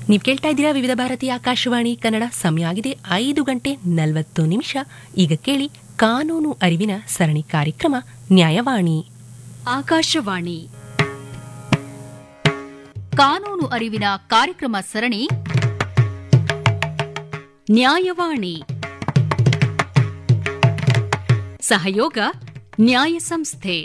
ನೀವು ಕೇಳ್ತಾ ಇದ್ದೀರಾ ವಿವಿಧ ಭಾರತಿ ಆಕಾಶವಾಣಿ ಕನ್ನಡ ಸಮಯ ಆಗಿದೆ ಐದು ಗಂಟೆ ನಲವತ್ತು ನಿಮಿಷ ಈಗ ಕೇಳಿ ಕಾನೂನು ಅರಿವಿನ ಸರಣಿ ಕಾರ್ಯಕ್ರಮ ನ್ಯಾಯವಾಣಿ ಆಕಾಶವಾಣಿ ಕಾನೂನು ಅರಿವಿನ ಕಾರ್ಯಕ್ರಮ ಸರಣಿ ನ್ಯಾಯವಾಣಿ ಸಹಯೋಗ ನ್ಯಾಯ ಸಂಸ್ಥೆ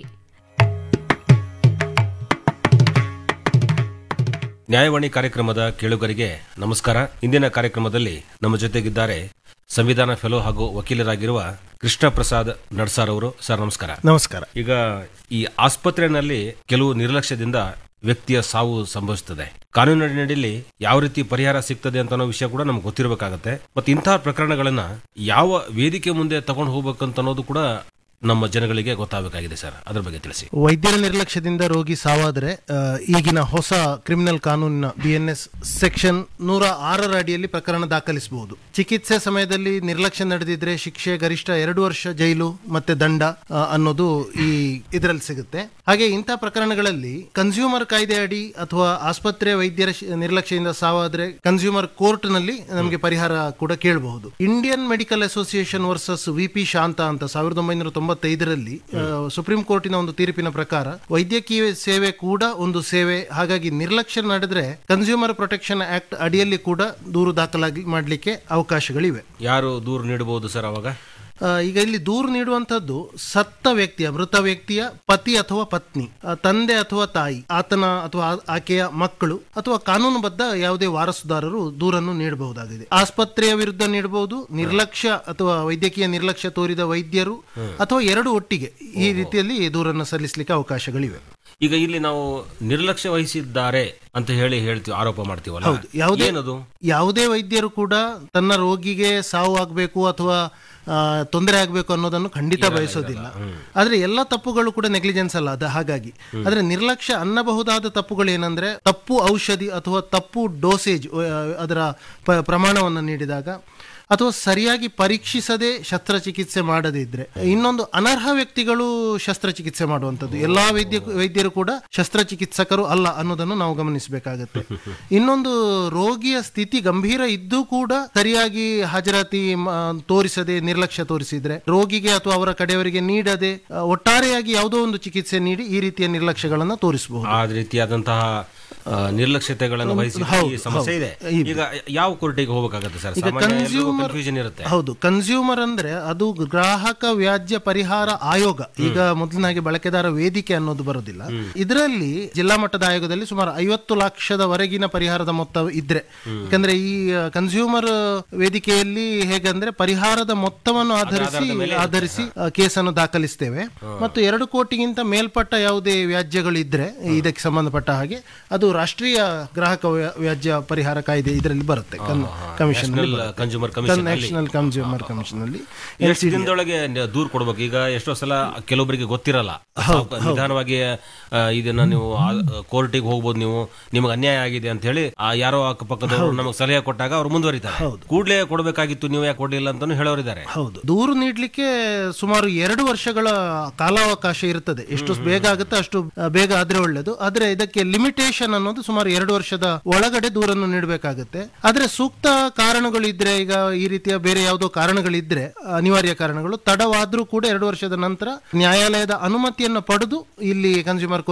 ನ್ಯಾಯವಾಣಿ ಕಾರ್ಯಕ್ರಮದ ಕೇಳುಗರಿಗೆ ನಮಸ್ಕಾರ ಇಂದಿನ ಕಾರ್ಯಕ್ರಮದಲ್ಲಿ ನಮ್ಮ ಜೊತೆಗಿದ್ದಾರೆ ಸಂವಿಧಾನ ಫೆಲೋ ಹಾಗೂ ವಕೀಲರಾಗಿರುವ ಕೃಷ್ಣ ಪ್ರಸಾದ್ ನಡ್ಸಾರ್ ಅವರು ಸರ್ ನಮಸ್ಕಾರ ನಮಸ್ಕಾರ ಈಗ ಈ ಆಸ್ಪತ್ರೆಯಲ್ಲಿ ಕೆಲವು ನಿರ್ಲಕ್ಷ್ಯದಿಂದ ವ್ಯಕ್ತಿಯ ಸಾವು ಸಂಭವಿಸುತ್ತದೆ ಕಾನೂನಿನಡಿಯಲ್ಲಿ ಯಾವ ರೀತಿ ಪರಿಹಾರ ಸಿಗ್ತದೆ ಅಂತ ಅನ್ನೋ ವಿಷಯ ಕೂಡ ನಮ್ಗೆ ಗೊತ್ತಿರಬೇಕಾಗತ್ತೆ ಮತ್ತೆ ಇಂತಹ ಪ್ರಕರಣಗಳನ್ನ ಯಾವ ವೇದಿಕೆ ಮುಂದೆ ತಗೊಂಡು ಹೋಗ್ಬೇಕಂತ ಅನ್ನೋದು ಕೂಡ ನಮ್ಮ ಜನಗಳಿಗೆ ಗೊತ್ತಾಗಬೇಕಾಗಿದೆ ಸರ್ ಅದ್ರ ಬಗ್ಗೆ ತಿಳಿಸಿ ವೈದ್ಯರ ನಿರ್ಲಕ್ಷ್ಯದಿಂದ ರೋಗಿ ಸಾವಾದರೆ ಆ, ಈಗಿನ ಹೊಸ ಕ್ರಿಮಿನಲ್ ಕಾನೂನಿನ ಬಿ ಎನ್ ಎಸ್ ಸೆಕ್ಷನ್ ನೂರ ಆರರ ಅಡಿಯಲ್ಲಿ ಪ್ರಕರಣ ದಾಖಲಿಸಬಹುದು ಚಿಕಿತ್ಸೆ ಸಮಯದಲ್ಲಿ ನಿರ್ಲಕ್ಷ್ಯ ನಡೆದಿದ್ರೆ ಶಿಕ್ಷೆ ಗರಿಷ್ಠ ಎರಡು ವರ್ಷ ಜೈಲು ಮತ್ತೆ ದಂಡ ಆ, ಅನ್ನೋದು ಈ ಇದರಲ್ಲಿ ಸಿಗುತ್ತೆ ಹಾಗೆ ಇಂತಹ ಪ್ರಕರಣಗಳಲ್ಲಿ ಕನ್ಸ್ಯೂಮರ್ ಕಾಯ್ದೆ ಅಡಿ ಅಥವಾ ಆಸ್ಪತ್ರೆ ವೈದ್ಯರ ಶ್- ನಿರ್ಲಕ್ಷ್ಯದಿಂದ ಸಾವಾದ್ರೆ ಕನ್ಸ್ಯೂಮರ್ ಕೋರ್ಟ್ ನಲ್ಲಿ ನಮಗೆ ಪರಿಹಾರ ಕೂಡ ಕೇಳಬಹುದು Indian medical association versus V P Shanta ಅಂತ ಸಾವಿರದ ಒಂಬೈನೂರ ತೊಂಬತ್ತೈದರಲ್ಲಿ ಆ, ಸುಪ್ರೀಂ ಕೋರ್ಟಿನ ಒಂದು ತೀರ್ಪಿನ ಪ್ರಕಾರ ವೈದ್ಯಕೀಯ ಸೇವೆ ಕೂಡ ಒಂದು ಸೇವೆ ಹಾಗಾಗಿ ನಿರ್ಲಕ್ಷ್ಯ ನಡೆದ್ರೆ ಕನ್ಸ್ಯೂಮರ್ ಪ್ರೊಟೆಕ್ಷನ್ ಆಕ್ಟ್ ಅಡಿಯಲ್ಲಿ ಕೂಡ ದೂರು ದಾಖಲಾಗಿ ಮಾಡಲಿಕ್ಕೆ ಅವಕಾಶಗಳಿವೆ ಯಾರು ದೂರು ನೀಡಬಹುದು ಸರ್ ಅವಾಗ ಆ, ಈಗ ಇಲ್ಲಿ ದೂರು ನೀಡುವಂತದ್ದು ಸತ್ತ ವ್ಯಕ್ತಿಯ ಮೃತ ವ್ಯಕ್ತಿಯ ಪತಿ ಅಥವಾ ಪತ್ನಿ ಆ, ತಂದೆ ಅಥವಾ ತಾಯಿ ಆತನ ಅಥವಾ ಆ- ಆಕೆಯ ಮಕ್ಕಳು ಅಥವಾ ಕಾನೂನುಬದ್ಧ ಯಾವುದೇ ವಾರಸುದಾರರು ದೂರನ್ನು ನೀಡಬಹುದಾಗಿದೆ ಆಸ್ಪತ್ರೆಯ ವಿರುದ್ಧ ನೀಡಬಹುದು ನಿರ್ಲಕ್ಷ್ಯ ಅಥವಾ ವೈದ್ಯಕೀಯ ನಿರ್ಲಕ್ಷ್ಯ ತೋರಿದ ವೈದ್ಯರು ಅಥವಾ ಎರಡು ಒಟ್ಟಿಗೆ ಈ ರೀತಿಯಲ್ಲಿ ದೂರನ್ನು ಸಲ್ಲಿಸಲಿಕ್ಕೆ ಅವಕಾಶಗಳಿವೆ ಈಗ ಇಲ್ಲಿ ನಾವು ನಿರ್ಲಕ್ಷ್ಯ ವಹಿಸಿದ್ದಾರೆ ಅಂತ ಹೇಳಿ ಹೇಳ್ತೀವಿ ಆರೋಪ ಮಾಡ್ತೀವಲ್ಲ ಹೌದು ಯಾವುದೇ ಏನದು ಯಾವುದೇ ವೈದ್ಯರು ಕೂಡ ತನ್ನ ರೋಗಿಗೆ ಸಾವು ಆಗಬೇಕು ಅಥವಾ ಆ, ತೊಂದರೆ ಆಗಬೇಕು ಅನ್ನೋದನ್ನು ಖಂಡಿತ ಬಯಸೋದಿಲ್ಲ ಆದ್ರೆ ಎಲ್ಲ ತಪ್ಪುಗಳು ಕೂಡ ನೆಗ್ಲಿಜೆನ್ಸ್ ಅಲ್ಲ ಅದು ಹಾಗಾಗಿ ಆದ್ರೆ ನಿರ್ಲಕ್ಷ್ಯ ಅನ್ನಬಹುದಾದ ತಪ್ಪುಗಳು ಏನಂದ್ರೆ ತಪ್ಪು ಔಷಧಿ ಅಥವಾ ತಪ್ಪು ಡೋಸೇಜ್ ಅದರ ಪ- ಪ್ರಮಾಣವನ್ನು ನೀಡಿದಾಗ ಅಥವಾ ಸರಿಯಾಗಿ ಪರೀಕ್ಷಿಸದೆ ಶಸ್ತ್ರಚಿಕಿತ್ಸೆ ಮಾಡದೇ ಇದ್ರೆ ಇನ್ನೊಂದು ಅನರ್ಹ ವ್ಯಕ್ತಿಗಳು ಶಸ್ತ್ರಚಿಕಿತ್ಸೆ ಮಾಡುವಂಥದ್ದು ಎಲ್ಲಾ ವೈದ್ಯ ವೈದ್ಯರು ಕೂಡ ಶಸ್ತ್ರಚಿಕಿತ್ಸಕರು ಅಲ್ಲ ಅನ್ನೋದನ್ನು ನಾವು ಗಮನಿಸಬೇಕಾಗತ್ತೆ ಇನ್ನೊಂದು ರೋಗಿಯ ಸ್ಥಿತಿ ಗಂಭೀರ ಇದ್ದು ಕೂಡ ಸರಿಯಾಗಿ ಹಾಜರಾತಿ ಮ- ತೋರಿಸದೆ ನಿರ್ಲಕ್ಷ್ಯ ತೋರಿಸಿದ್ರೆ ರೋಗಿಗೆ ಅಥವಾ ಅವರ ಕಡೆಯವರಿಗೆ ನೀಡದೆ ಆ, ಒಟ್ಟಾರೆಯಾಗಿ ಯಾವುದೋ ಒಂದು ಚಿಕಿತ್ಸೆ ನೀಡಿ ಈ ರೀತಿಯ ನಿರ್ಲಕ್ಷ್ಯಗಳನ್ನು ತೋರಿಸಬಹುದು ಆ ರೀತಿಯಾದಂತಹ ಆ, ನಿರ್ಲಕ್ಷ್ಯತೆಗಳನ್ನು ವಹಿಸಿ ಈ ಸಮಸ್ಯೆ ಇದೆ ಈಗ ಯಾವ ಕೋರ್ಟಿಗೆ ಹೋಗಬೇಕಾಗತ್ತೆ ಸರ್ ಕನ್ಫ್ಯೂಷನ್ ಇರುತ್ತೆ ಹೌದು ಕನ್ಸ್ಯೂಮರ್ ಅಂದ್ರೆ ಅದು ಗ್ರಾಹಕ ವ್ಯಾಜ್ಯ ಪರಿಹಾರ ಆಯೋಗ ಈಗ ಮೊದಲಿನಾಗೆ ಬಳಕೆದಾರ ವೇದಿಕೆ ಅನ್ನೋದು ಬರೋದಿಲ್ಲ ಇದರಲ್ಲಿ ಜಿಲ್ಲಾ ಮಟ್ಟದ ಆಯೋಗದಲ್ಲಿ ಸುಮಾರು ಐವತ್ತು ಲಕ್ಷದವರೆಗಿನ ಪರಿಹಾರದ ಮೊತ್ತ ಇದ್ರೆ ಯಾಕಂದ್ರೆ ಈ ಕನ್ಸ್ಯೂಮರ್ ವೇದಿಕೆಯಲ್ಲಿ ಹೇಗಂದ್ರೆ ಪರಿಹಾರದ ಮೊತ್ತವನ್ನು ಆಧರಿಸಿ ಆಧರಿಸಿ ಆ, ಕೇಸನ್ನು ದಾಖಲಿಸ್ತೇವೆ ಮತ್ತು ಎರಡು ಕೋಟಿಗಿಂತ ಮೇಲ್ಪಟ್ಟ ಯಾವುದೇ ವ್ಯಾಜ್ಯಗಳು ಇದ್ರೆ ಇದಕ್ಕೆ ಸಂಬಂಧಪಟ್ಟ ಹಾಗೆ ಅದು ರಾಷ್ಟ್ರೀಯ ಗ್ರಾಹಕ ವ್ಯಾ- ವ್ಯಾಜ್ಯ ಪರಿಹಾರ ಕಾಯ್ದೆ ಇದರಲ್ಲಿ ಬರುತ್ತೆ commission consumer commission national consumer commission ಅಲ್ಲಿ ಎಷ್ಟು ದಿನದೊಳಗೆ ನ- ದೂರು ಕೊಡ್ಬೇಕು ಈಗ ಎಷ್ಟೋ ಸಲ ಕೆಲವೊಬ್ಬರಿಗೆ ಗೊತ್ತಿರಲ್ಲ ಸಾವ್ಕ- ನಿಧಾನವಾಗಿ ಆ, ಇದನ್ನ ನೀವು ಕೋರ್ಟಿಗೆ ಹೋಗ್ಬೋದು ನೀವು ನಿಮಗೆ ಅನ್ಯಾಯ ಆಗಿದೆ ಅಂತ ಹೇಳಿ ಆ ಯಾರೋ ಅಕ್ಕಪಕ್ಕದವರು ನಮಗೆ ಸಲಹೆ ಕೊಟ್ಟಾಗ ಅವ್ರು ಮುಂದುವರಿತಾರೆ ಕೂಡಲೇ ಕೊಡಬೇಕಾಗಿತ್ತು ನೀವು ಯಾಕೆ ಕೊಡ್ಲಿಲ್ಲ ಅಂತಾನು ಹೇಳೋರಿದ್ದಾರೆ ಹೌದು ದೂರು ನೀಡಲಿಕ್ಕೆ ಸುಮಾರು ಎರಡು ವರ್ಷಗಳ ಕಾಲಾವಕಾಶ ಇರ್ತದೆ ಎಷ್ಟು ಬೇಗ ಆಗುತ್ತೆ ಅಷ್ಟು ಆ, ಬೇಗ ಆದ್ರೆ ಒಳ್ಳೇದು ಆದ್ರೆ ಇದಕ್ಕೆ ಲಿಮಿಟೇಷನ್ ಅನ್ನೋದು ಸುಮಾರು ಎರಡು ವರ್ಷದ ಒಳಗಡೆ ದೂರನ್ನು ನೀಡಬೇಕಾಗುತ್ತೆ ಆದ್ರೆ ಸೂಕ್ತ ಕಾರಣಗಳು ಇದ್ರೆ ಈಗ ಈ ರೀತಿಯ ಬೇರೆ ಯಾವುದೋ ಕಾರಣಗಳಿದ್ರೆ ಅನಿವಾರ್ಯ ಕಾರಣಗಳು ತಡವಾದ್ರೂ ಕೂಡ ಎರಡು ವರ್ಷದ ನಂತರ ನ್ಯಾಯಾಲಯದ ಅನುಮತಿಯನ್ನು ಪಡೆದು ಇಲ್ಲಿ ಕನ್ಸ್ಯೂಮರ್